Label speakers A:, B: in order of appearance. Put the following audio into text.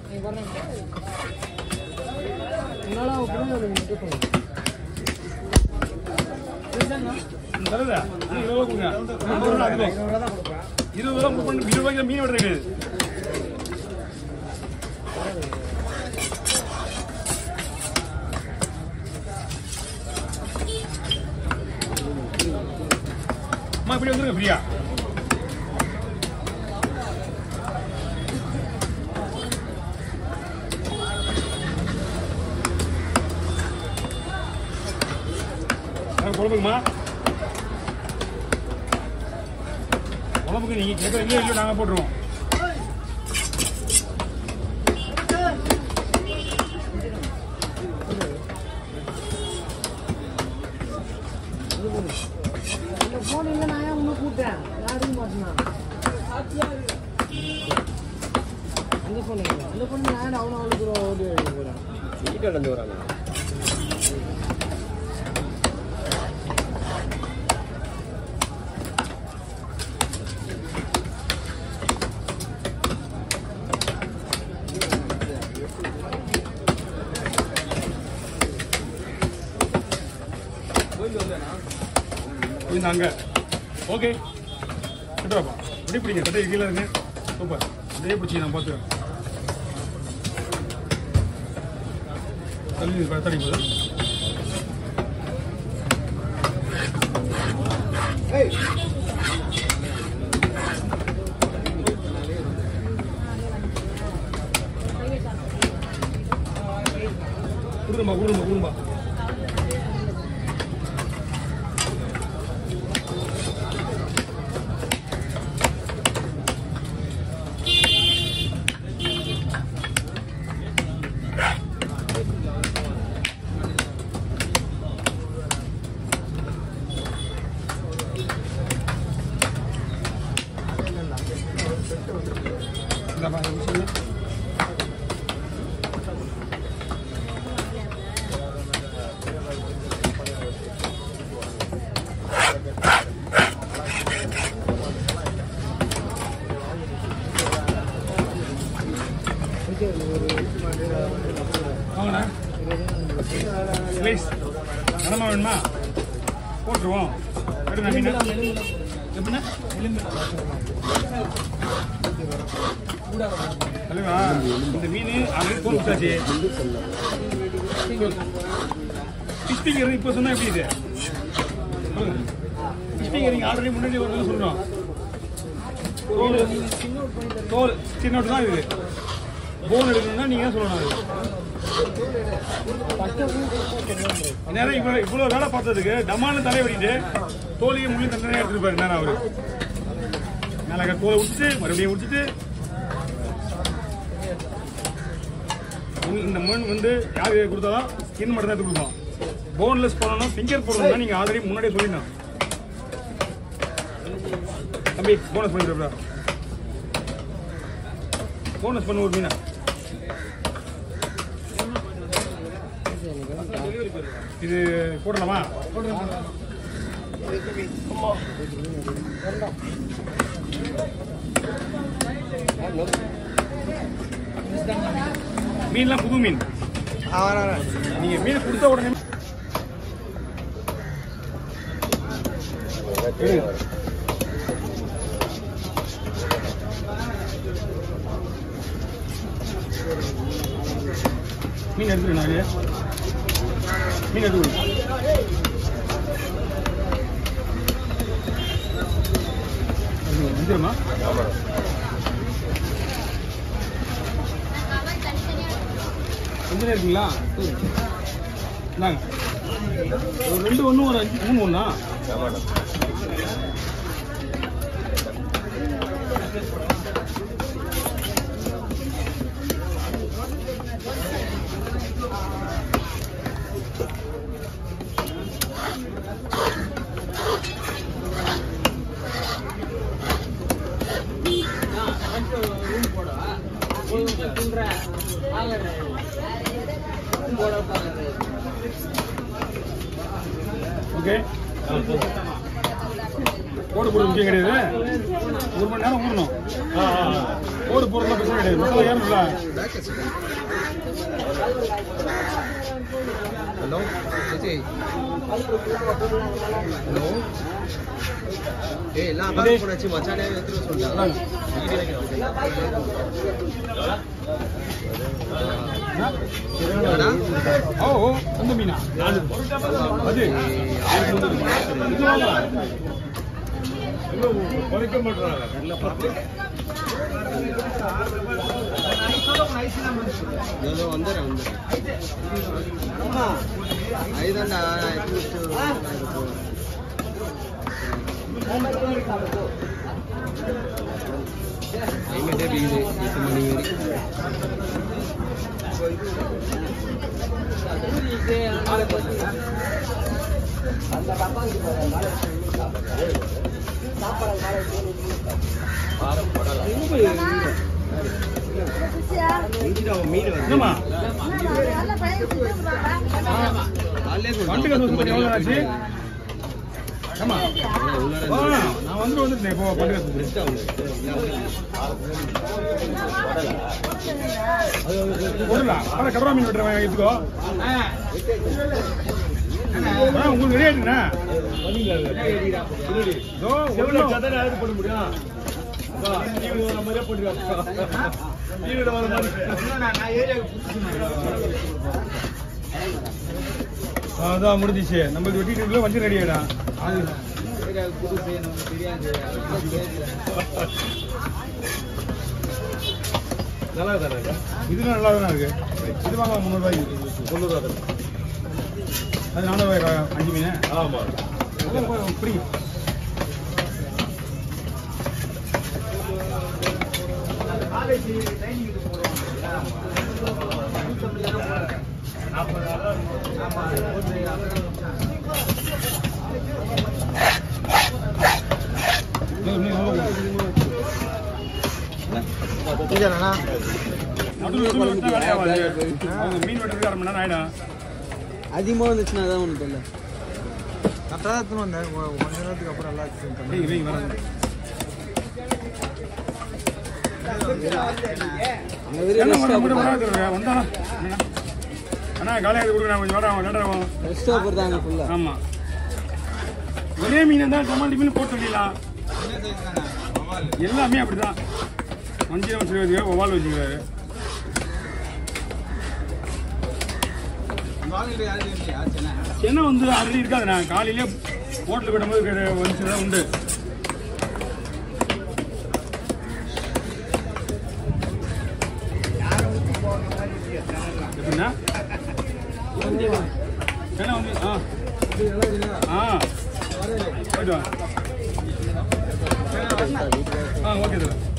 A: தருதா இருபது ரூபா கொடுங்க ஐம்பது ரூபா அதிகம். இருபது ரூபா புக் பண்ணி இருபது ரூபாய்க்கு மீன் வெட்டுறது கிடையாது அம்மா இப்படி வந்துருங்க ஃப்ரீயா குழம்புக்குமா குழம்புக்கு நீங்க கேட்கறீங்க இல்லை நாங்க போட்டுருவோம்
B: போன் இல்லை நான் ஏன் உன்னை கூப்பிட்டேன் யாரும் மாட்டேனா அந்த பொண்ணு இல்லை அந்த பொண்ணு நான் அவனை அவ்வளோ தூரம் ஓடி ஓடி போகிறேன்
C: வீட்டு நடந்து வராங்க
A: இது நாங்க ஓகே கிட்டவாப்பா இப்படி பிடிங்க தட்டை கீழே இருங்க சூப்பர் அப்படியே பிடிச்சி நான் பார்த்துக்கிறேன் தள்ளி தள்ளி போகுது கொடுங்கம்மா கொடுங்கம்மா கொடுங்கம்மா இந்தாப்பா, இது சொல்லு. வாங்கண்ணா ஸ்லைஸ் கனமா வேணுமா போட்டுருவோம் எடுங்க மீன் எப்படின்னா தலைவா இந்த மீன் ஆல்ரெடி தோல் விட்டாச்சு ஃபிஷ்டிங் இப்போ சொன்னா எப்படி இது ஃபிஷ்டிங் நீங்க ஆல்ரெடி முன்னாடி ஒரு தடவை சொல்றோம் தோல் தோல் சின்ன தான் இது போன் எடுக்கணும்னா நீங்க தான் சொல்லணும் அது நேரம் இவ்வளவு இவ்வளவு வேலை பார்த்ததுக்கு டமான்னு தலை வெட்டிட்டு தோலையும் முள்ளி தண்டனை எடுத்துட்டு பாரு நேரம் அவரு மேல தோலை விட்டுட்டு மறுபடியும் விட்டுட்டு இந்த- இந்த மண் வந்து யார் கொடுத்தாலும் ஸ்கின் மட்டும் தான் எடுத்து கொடுப்போம் போன்லெஸ் போடணும் ஃபிங்கர் போடணும்னா நீங்க ஆல்ரெடி முன்னாடியே சொல்லிடணும் தம்பி போனஸ் பண்ணிட்டு போனஸ் பண்ண ஒரு மீனா இது போடலாமா மீன்லாம் புது மீன் நீங்க மீன் கொடுத்த உடனே மீன் எடுத்துரு நான் மீன் எடுத்து கொடு. அது வந்துருமா கொஞ்சம் இருக்குங்களா இந்தாங்க ஒரு ரெண்டு ஒன்று ஒரு அஞ்சு மூணு ஒன்றா ஓகே கோடு போட முக்கியம் கிடையாது ஒரு மணி நேரம் ஊறணும் கோடு போடுறதுல பிரச்சனை கிடையாது மசாலா ஏறணும்ல
B: ஹலோ சேச்சி ஹலோ ஏய் எல்லாம்
A: இதே-
B: அப்பாக்கு போனாச்சு மச்சானே எடுத்துட்டு சொல்லிட்டாங்க
A: இந்தாங்க.
B: என்னடா?
A: ஓ ஓ, அந்த மீனா அது இது வாங்க. குறைக்க மாட்டாங்க
B: இதோ வந்துடுறேன் வந்துடுறேன் ஐதாண்டா எங்கிட்டே இருக்குது எட்டு மணி வரைக்கும் மீன் வந்து
A: என்னம்மா
B: காலையிலே
A: வண்டுக்கு வந்து
B: சொல்லிட்டோம்,
A: எவ்வளோ ஆச்சு ஏம்மா
B: உள்ளார
A: ஆ, நான் வந்து வந்துட்டேன் இப்போ பண்டிகை
B: பெஸ்ட்டாக வந்து
A: பொருளா அப்புறம் கடவா மீன் வெட்டுறேன் எடுத்துக்கோ ஆ, உங்களுக்கு ரெடி ஆயிட்டுண்ணா இதோ எவ்வளோ
C: பண்ண முடியும் மாதிரியே போட்டுருக்காங்க
A: அதான் முடிஞ்சிச்சு நம்ம வெட்டிட்டு வஞ்சம் ரெடி ஆயிடா
C: நல்லா தானே
A: இதுலாம் நல்லா தானே இருக்கு இது வாங்க முந்நூறுபாய்க்கு
C: முந்நூறுவா
A: அது நானூறுபாய்க்கா அஞ்சு மீன்
C: ஆமா
A: ஃப்ரீ நடுவில் நடுவில் விட்டா வேலையாகாது. அவங்க மீன் வெட்டுறதுக்கு அரை மணி நேரம் ஆயிடும்
B: அதிகமாக வந்துச்சுன்னா தான் ஒன்று தெரியல
D: கரெக்டாக தான் எடுத்துன்னு வந்தேன் கொ- கொஞ்ச நேரத்துக்கு அப்புறம் எல்லாம் எடுத்துன்னு வந்துட்டேன்.
A: நீங்க நீங்க வரேன்
B: அங்கே வெறும்
A: என்ன
B: ரெஸ்ட்டாக
A: மட்டும்
B: போட்டாங்க
A: வராது வந்தானா அண்ணா. அண்ணா காலையாக கொடுங்க நான் கொஞ்சம் வரேன் லேட் ஆகும்
B: ரெஸ்ட்டாக போட்டாங்க ஃபுல்லாக
A: ஆமா ஒரே மீன் இருந்தால் டமாட்டி மீன் போட்டு சொல்லிடலாம் எல்லாமே அப்படிதான் மஞ்சள் வச்சுருக்காரு ஒவால் வச்சுக்கிறாரு சென்னை வந்து ஆல்ரெடி இருக்காதுண்ணா காலையிலே ஹோட்டலுக்கு விடும்போது வந்துச்சு தான் உண்டு எப்படின்னா சென்னை வந்து ஆ ஆ போயிட்டு வா ஆ ஓகே சார்